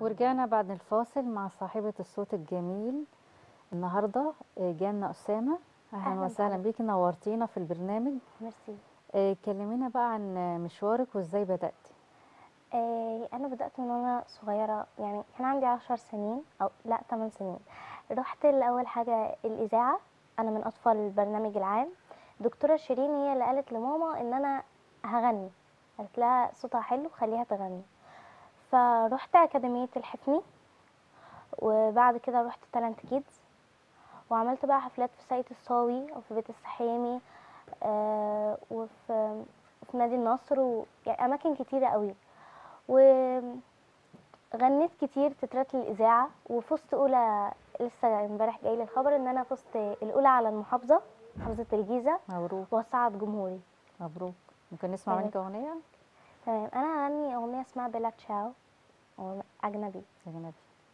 ورجعنا بعد الفاصل مع صاحبة الصوت الجميل النهاردة آه، جانا أسامة أهلا أهلاً وسهلا بحضرتك. بيكي نورتينا في البرنامج ميرسي آه، كلمينا بقى عن آه، مشوارك وإزاي بدأتي آه انا بدات من وانا صغيره يعني كان عندي عشر سنين او لا 8 سنين رحت لاول حاجه الاذاعه انا من اطفال البرنامج العام دكتوره شيرين هي اللي قالت لماما ان انا هغني قالت لها صوتها حلو خليها تغني فرحت اكاديميه الحفني وبعد كده رحت تالنت كيدز وعملت بقى حفلات في ساقية الصاوي وفي بيت السحامي آه وفي في نادي النصر و... يعني اماكن كتيره قوي وغنيت كتير تترات للإذاعة وفزت أولى لسه امبارح جاي لي الخبر إن أنا فزت الأولى على المحافظة محافظة الجيزة مبروك وصعد جمهوري مبروك ممكن نسمع أيوة. منك أغنية تمام أنا هغني أغنية اسمها بيلا تشاو أغنية أجنبي أجنبي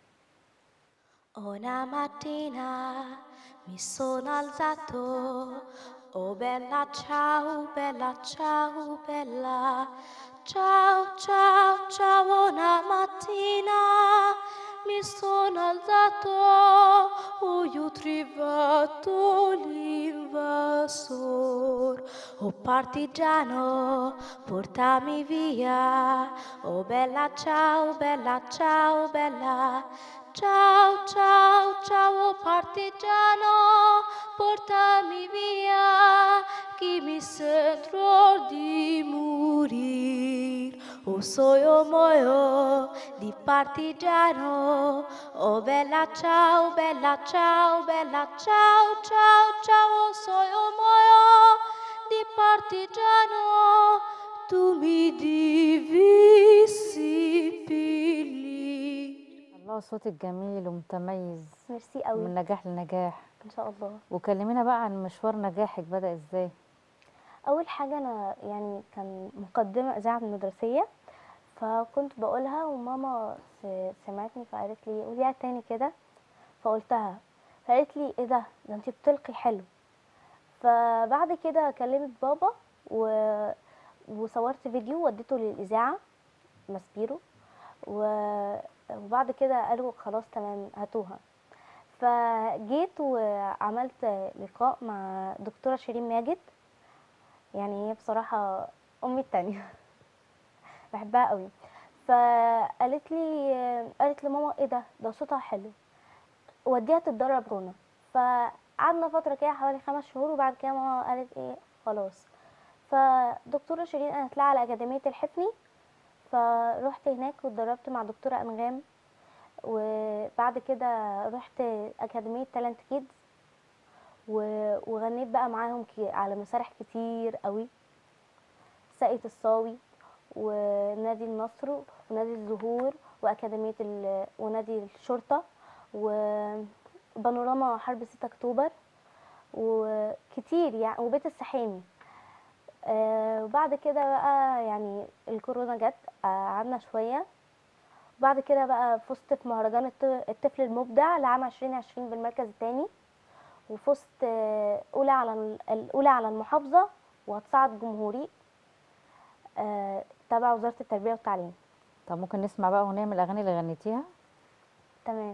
Una mattina mi sono alzato, oh bella ciao, bella ciao, bella, ciao, ciao, ciao, una mattina mi sono alzato, oh io ho trovato l'invasor, oh partigiano, portami via, oh bella ciao, bella ciao, bella. Ciao, ciao, ciao partigiano, portami via, che mi sento di morire. Oh soio muoio di partigiano, oh bella ciao, bella ciao, bella ciao, ciao, ciao, soio muoio di partigiano, tu mi devi seppellire. الله صوتك جميل ومتميز ميرسي من قوي نجاح لنجاح إن شاء الله وكلمينا بقى عن مشوار نجاحك بدأ إزاي اول حاجه انا يعني كان مقدمه اذاعه مدرسيه فكنت بقولها وماما س- سمعتني فقالت لي قوليها تاني كده فقلتها فقالت لي ايه ده ده انت بتلقي حلو فبعد كده كلمت بابا و... وصورت فيديو وديته للاذاعه ماسبيرو و... وبعد كده قالوا خلاص تمام هاتوها فجيت وعملت لقاء مع دكتوره شيرين ماجد يعني هي بصراحة أمي التانية بحبها قوي فقالت لي قالت لماما ايه ده ده صوتها حلو وديها تتدرب غنى فقعدنا فترة كده حوالي خمس شهور وبعد كده ماما قالت ايه خلاص فدكتورة شيرين قالت لها على أكاديمية الحفني فروحت هناك واتدربت مع دكتورة أنغام وبعد كده رحت أكاديمية تالنت كيدز و- وغنيت بقى معاهم كي- على مسارح كتير قوي ساقية الصاوي ونادي النصر ونادي الزهور وأكاديمية ال... ونادي الشرطة وبانوراما حرب 6 أكتوبر وكتير يعني وبيت السحامي آه وبعد كده بقى يعني الكورونا جت آه، قعدنا شوية وبعد كده بقى فزت في مهرجان الط- الطفل المبدع لعام 2020 بالمركز الثاني وفزت آه، اولى على ال- الاولى على المحافظه وهتصعد جمهوري آه، تبع وزاره التربيه والتعليم طب ممكن نسمع بقى أغنية من الأغاني اللي غنيتيها تمام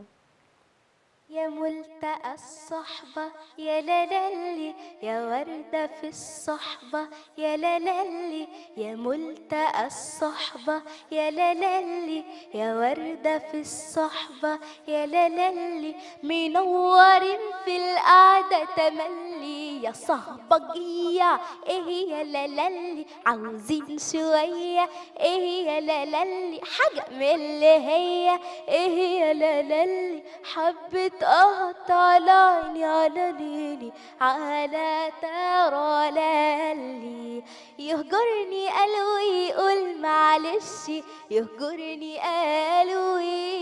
يا ملتقى الصحبة يا لالي يا وردة في الصحبة يا لالي يا ملتقى الصحبة يا لالي يا وردة في الصحبة يا لالي منورين في القعدة تملي يا صهبجية ايه يا لالي عاوزين شوية ايه يا لالي حاجة من اللي هي ايه يا لالي حبة قطع عيني على ليلي على ترى لالي يهجرني قالوا يقول معلش يهجرني قالوا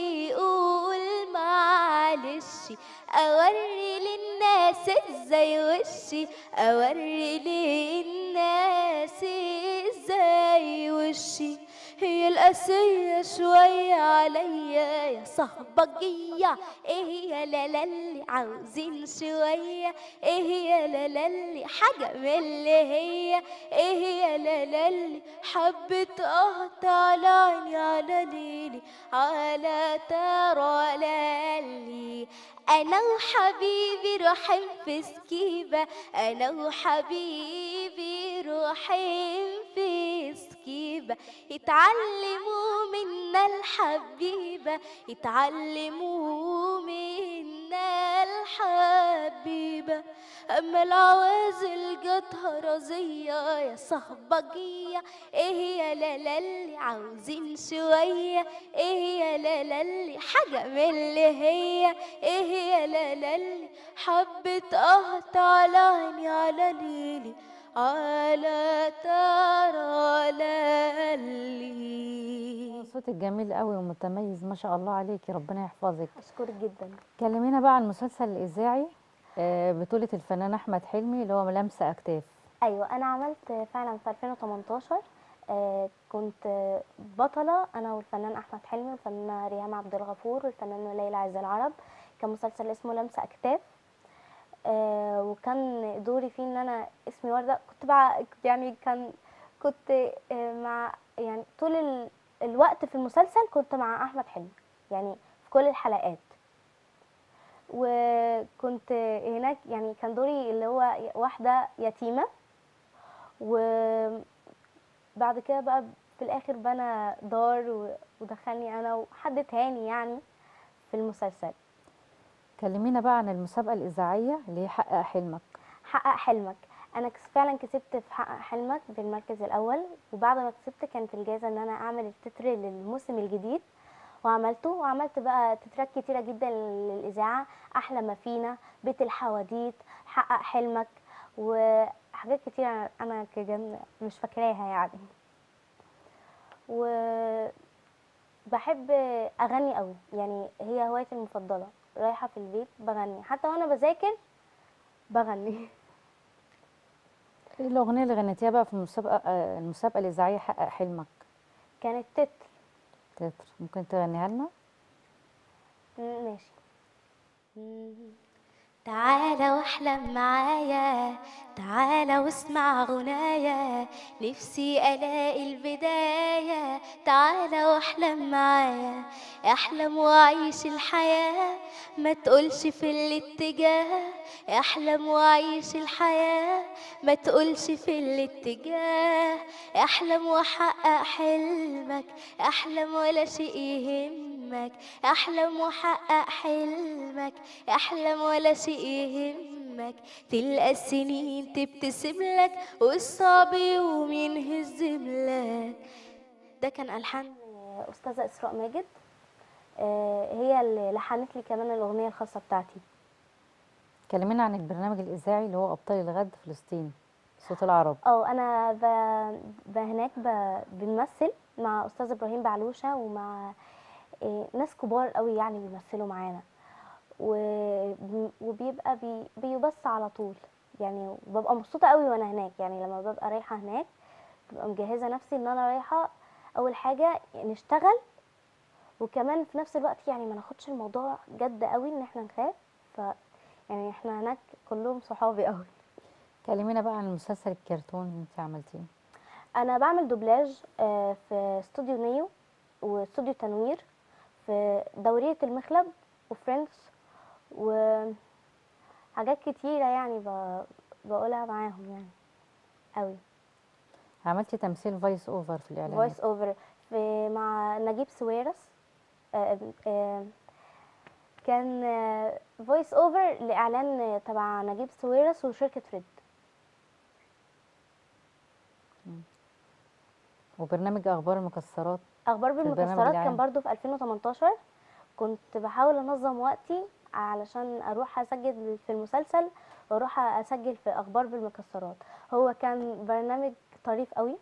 يقول معلش اوري للناس ازاي وشي اوري للناس ازاي وشي هي القاسية شوية عليا يا صهبجية ايه يا لالي عاوزين شوية ايه يا لالي حاجة من اللي هي ايه يا لالي حبة قطع عيني على ليلي على ترى للي أنا وحبيبي رايحين في سكيبة أنا وحبيبي رايحين في سكيبة يتعلموا منا الحبيبة يتعلموا منا الحبيبة أما العوازل جاتها رزية يا صهبجية إيه يا لالي عاوزين شوية إيه يا لالي حاجة من اللي هي إيه يا لالي حبة قهط على عيني على ليلي على ترى لالي صوتك جميل قوي ومتميز ما شاء الله عليكي ربنا يحفظك اشكرك جدا كلمينا بقى عن المسلسل الإذاعي آه، بطولة الفنان أحمد حلمي اللي هو ملامسة أكتاف ايوه انا عملت فعلا في 2018 آه، كنت آه، بطلة انا والفنان احمد حلمي والفنانة ريهام عبد الغفور والفنانة ليلى عز العرب كان مسلسل اسمه لمسة اكتاف آه، وكان دوري فيه ان انا اسمي وردة كنت بقى يعني كان كنت آه، مع يعني طول ال- الوقت في المسلسل كنت مع احمد حلمي يعني في كل الحلقات وكنت هناك يعني كان دوري اللي هو واحدة يتيمة وبعد كده بقى في الاخر بنى دار و- ودخلني انا وحد تاني يعني في المسلسل كلمينا بقى عن المسابقة الإذاعية اللي هي حقق حلمك حقق حلمك انا كس- فعلا كسبت في حقق حلمك بالمركز الاول وبعد ما كسبت كانت الجائزه ان انا اعمل التتر للموسم الجديد وعملته وعملت بقى تترات كتيره جدا للاذاعه احلى ما فينا بيت الحواديت حقق حلمك وحاجات كتيره انا كجن مش فاكراها يعني و بحب اغني قوي يعني هي هوايتي المفضله رايحه في البيت بغني حتى وانا بذاكر بغني ايه الأغنية اللي غنيتيها بقى في المسابقة آه، المسابقة الإذاعية حقق حلمك كانت تتر تتر ممكن تغنيها لنا مم، ماشي تعالى واحلم معايا تعالى واسمع غنايا نفسي الاقي البداية تعالى واحلم معايا احلم واعيش الحياة ما تقولش في الاتجاه احلم واعيش الحياة ما تقولش في الاتجاه احلم واحقق حلمك احلم ولا شيء يهمك احلم واحقق حلمك احلم ولا شيء يهمك تلقى السنين تبتسم لك والصعب يوم ينهزم لك ده كان الحان آه، استاذه اسراء ماجد آه، هي اللي لحنت لي كمان الاغنيه الخاصه بتاعتي كلمينا عن البرنامج الإذاعي اللي هو أبطال الغد فلسطين صوت العرب اه انا ب... ب... هناك ب... بنمثل مع استاذ ابراهيم بعلوشه ومع آه، ناس كبار قوي يعني بيمثلوا معانا و... وبيبقى بي... بيبث على طول يعني ببقى مبسوطه قوي وانا هناك يعني لما ببقى رايحه هناك ببقى مجهزه نفسي ان انا رايحه اول حاجه نشتغل وكمان في نفس الوقت يعني ما ناخدش الموضوع جد قوي ان احنا نخاف ف يعني احنا هناك كلهم صحابي قوي كلمينا بقى عن المسلسل الكرتون اللي انت عملتيه انا بعمل دوبلاج آه، في استوديو نيو واستوديو تنوير في دورية المخلب وفريندز وحاجات كتيرة يعني ب... بقولها معاهم يعني قوي عملتي تمثيل فويس اوفر في الاعلانات فويس اوفر في مع نجيب سويرس آه، آه، كان فويس اوفر لاعلان آه، تبع نجيب سويرس وشركة ريد وبرنامج اخبار المكسرات اخبار البرنامج بالمكسرات العام. كان برضو في 2018 كنت بحاول انظم وقتي علشان اروح اسجل في المسلسل واروح اسجل في اخبار بالمكسرات هو كان برنامج طريف قوي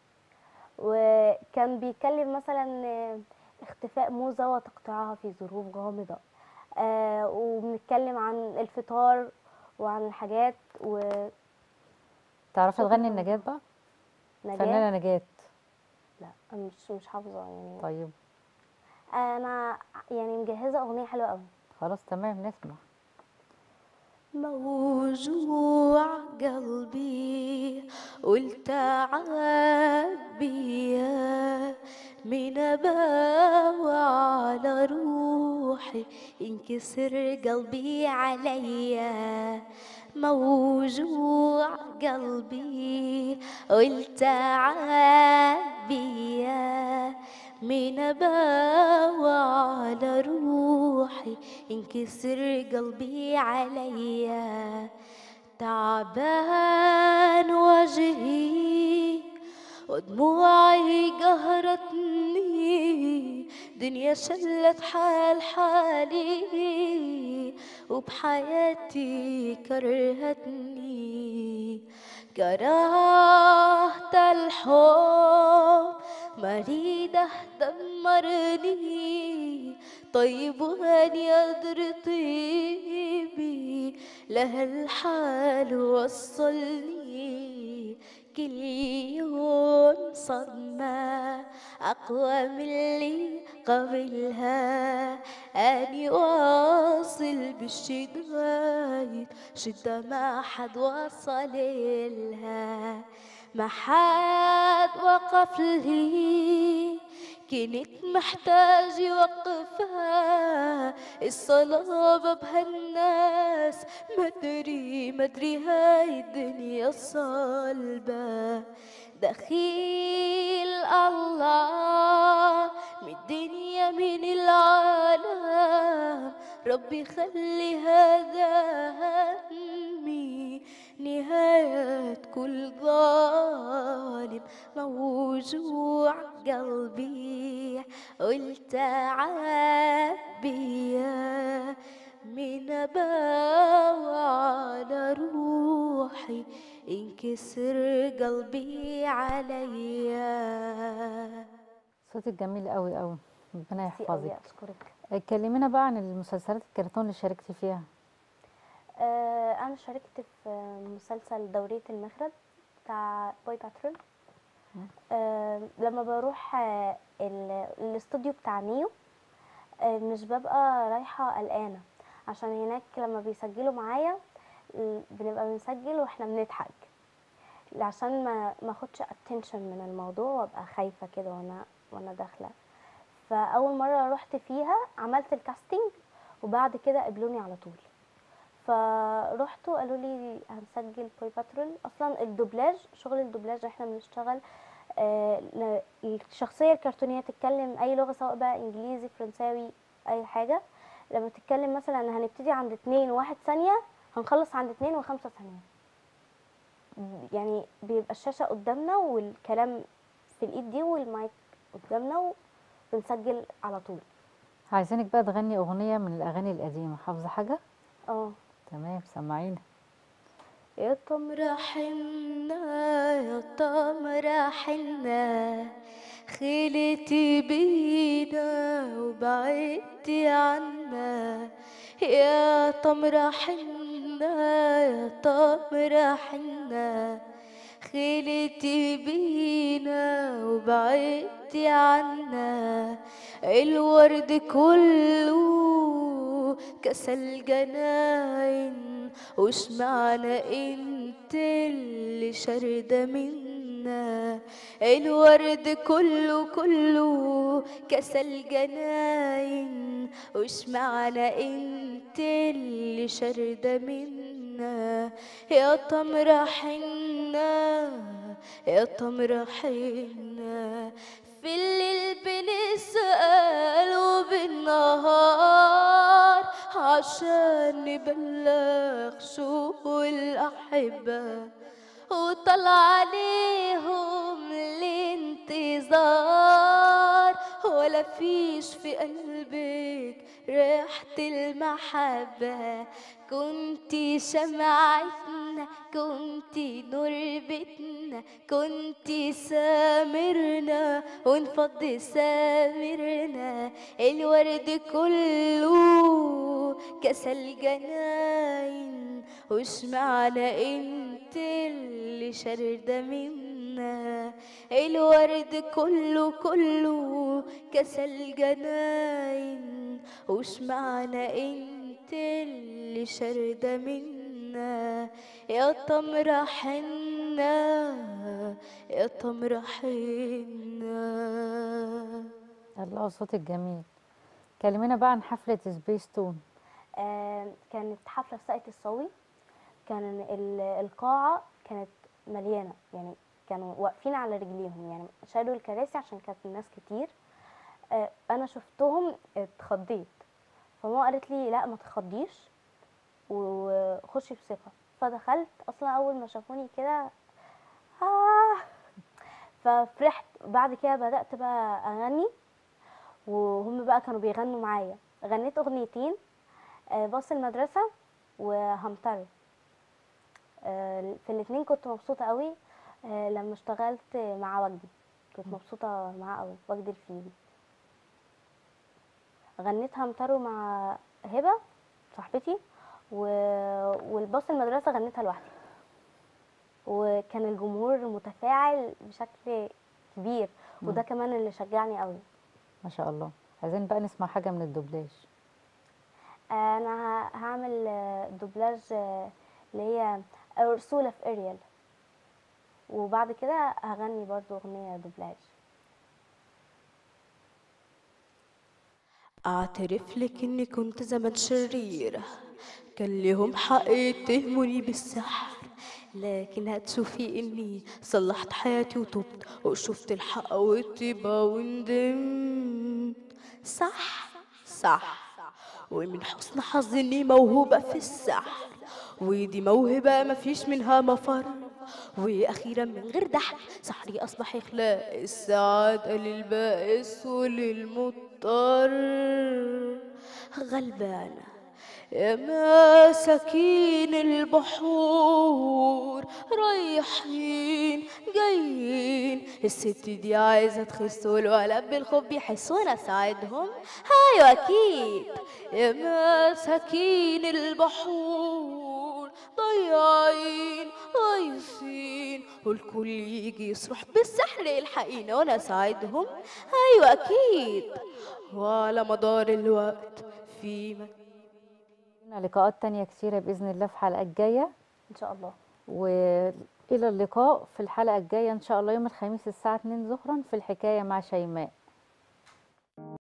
وكان بيتكلم مثلا آه، اختفاء موزة وتقطيعها في ظروف غامضة آه وبنتكلم عن الفطار وعن الحاجات ونجاة تعرفي شكراً. تغني النجاة بقى فنانة نجاة لا مش مش حافظة يعني طيب انا يعني مجهزة اغنية حلوة قوي خلاص تمام نسمع موجوع قلبي قلت عبية من أباوع على روحي ينكسر قلبي عليا موجوع قلبي قلت عابية من أباوع على روحي ينكسر قلبي عليا تعبان وجهي ودموعي قهرتني دنيا شلت حال حالي وبحياتي كرهتني كرهت الحب مريدة دمرني طيب وهاني قدر طيبي لهالحال وصلني كل يوم صدمة أقوى من اللي قبلها أني واصل بالشدايد شدة ما حد وصل لها ما حد وقف لي كنت محتاج يوقفها الصلابة بهالناس مدري مدري هاي الدنيا صلبة دخيل الله من الدنيا من العالم ربي خلي هذا همي نهاية كل ظالم موجوع قلبي قلت عبية من أباوع على روحي انكسر قلبي عليا صوتك جميل قوي قوي ربنا ميرسي أوي، يحفظك أشكرك كلمينا بقى عن المسلسلات الكرتون اللي شاركتي فيها آه، أنا شاركت في مسلسل دورية المخرج بتاع بوي باترول آه، لما بروح آه، ال- الاستوديو بتاع نيو آه، مش ببقى رايحة قلقانة عشان هناك لما بيسجلوا معايا ال- بنبقى بنسجل واحنا بنضحك عشان ما ما اخدش اتنشن من الموضوع وابقى خايفة كده وانا وانا داخلة فاول مرة رحت فيها عملت الكاستنج وبعد كده قبلوني على طول فرحت وقالوا لي هنسجل بوي باترول اصلا الدوبلاج شغل الدوبلاج احنا بنشتغل آه، ل- الشخصيه الكرتونيه تتكلم اي لغه سواء بقى انجليزي فرنساوي اي حاجه لما تتكلم مثلا هنبتدي عند اتنين وواحد ثانيه هنخلص عند اتنين وخمسة ثانيه يعني بيبقى الشاشه قدامنا والكلام في الايد دي والمايك قدامنا وبنسجل على طول عايزينك بقى تغني اغنيه من الاغاني القديمه حافظه حاجه اه تمام سمعينا يا تمر حنا يا تمر حنا خلتي بينا وبعدتي عنا يا تمر حنا يا تمر حنا خلتي بينا وبعدتي عنا الورد كله كسل جناين وش معنى انت اللي شردة منا الورد كله كله كسل جناين وش معنى انت اللي شردة منا يا تمر حنا يا تمر حنا في الليل بنسأل وبالنهار عشان نبلغ شو الأحبة وطلع عليهم الانتظار ولا فيش في قلبك ريحة المحبة كنتي شمعتنا كنتي نور بيتنا كنتي سامرنا ونفض سامرنا الورد كله كسل جناين وش معنى انت اللي شردة منا الورد كله كله كسل جناين وش معنى انت اللي شردة منا يا تمر حنا يا تمر حنا الله الصوت الجميل كلمينا بقى عن حفلة سبيس تون آه، كانت حفلة في ساقية الصاوي كان ال- القاعة كانت مليانة يعني كانوا واقفين على رجليهم يعني شالوا الكراسي عشان كانت الناس كتير آه، انا شفتهم اتخضيت فماما قالت لي لا ما تخضيش وخشي بثقة فدخلت اصلا اول ما شافوني كده آه ففرحت بعد كده بدأت بقى اغني وهم بقى كانوا بيغنوا معايا غنيت اغنيتين آه، باص المدرسة وهمتر آه، في الاتنين كنت مبسوطة قوي آه، لما اشتغلت مع وجدي كنت مبسوطة معاه قوي وجدي الفيلي غنيت همترو مع هبة صاحبتي و... والباص المدرسة غنيتها لوحدي وكان الجمهور متفاعل بشكل كبير وده كمان اللي شجعني قوي ما شاء الله عايزين بقى نسمع حاجة من الدوبلاج انا ه- هعمل آه، دوبلاج آه، اللي هي أرسولة في اريال وبعد كده هغني برضو اغنية دوبلاج اعترف لك اني كنت زمان شريرة كان ليهم حق يتهموني بالسحر لكن هتشوفي اني صلحت حياتي وتوبت وشفت الحق والطيبة وندمت صح صح ومن حسن حظي اني موهوبة في السحر ودي موهبة مفيش منها مفر واخيرا من غير ضحك سحري اصبح يخلق السعادة للبائس وللمضطر غلبانة يا مساكين البحور رايحين جايين الست دي عايزة تخس والولد بالخوف بيحس وانا اساعدهم ايوه اكيد يا مساكين البحور ضياعين غايصين والكل يجي يصرخ بالسحر يلحقينا وانا اساعدهم ايوه اكيد وعلى مدار الوقت في مكان لنا لقاءات تانية كتيرة بإذن الله في حلقات جاية ان شاء الله وإلى اللقاء في الحلقة الجاية إن شاء الله يوم الخميس الساعة 2 ظهرا في الحكاية مع شيماء